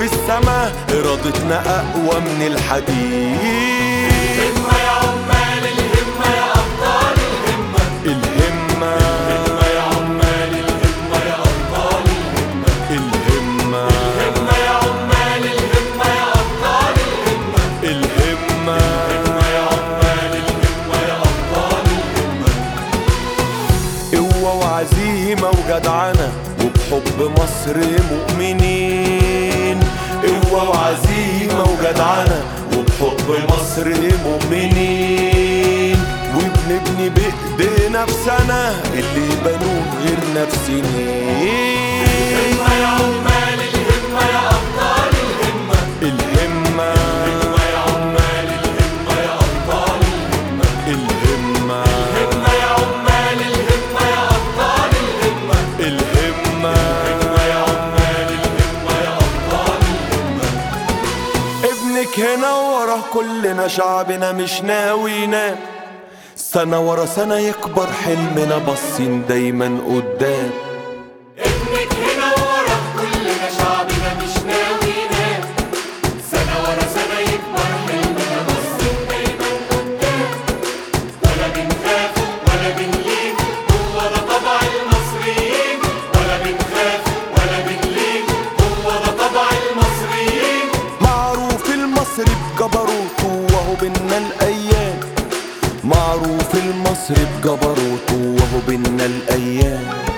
في السما إرادتنا أقوى من الحديد الهمة يا عمال الهمة يا أبطال الهمة الهمة الهمة يا عمال الهمة يا أبطال الهمة الهمة الهمة يا عمال الهمة يا أبطال الهمة الهمة الهمة يا عمال الهمة يا أبطال الهمة قوة وعزيمة وجدعنة وبحب مصر مؤمنين قوة وعزيمة وجدعنة وبحب مصر مؤمنين وبنبني بإيدينا بسنة اللي بنوه غيرنا بسنين الهمة يا عمال الهمة يا أبطال الهمة الهمة الهمة يا عمال الهمة يا أبطال الهمة الهمة الهمة يا عمال الهمة يا أبطال الهمة الهمة الهمة يا عمال الهمة يا أبطال الهمة ابنك هنا ورا كلنا شعبنا مش ناوي ينام سنة ورا سنة يكبر حلمنا باصين دايما قدام ابنك هنا ورا كلنا شعبنا مش ناوي ينام سنة ورا سنة يكبر حلمنا بس دايما قدام ولا بنخاف ولا بنلين هو ده طبع المصريين ولا بنخاف ولا بنلين هو ده طبع المصريين معروف المصري بجبروته وهو بينا الأيام معروف المصري بجبروته وهو بينا الأيام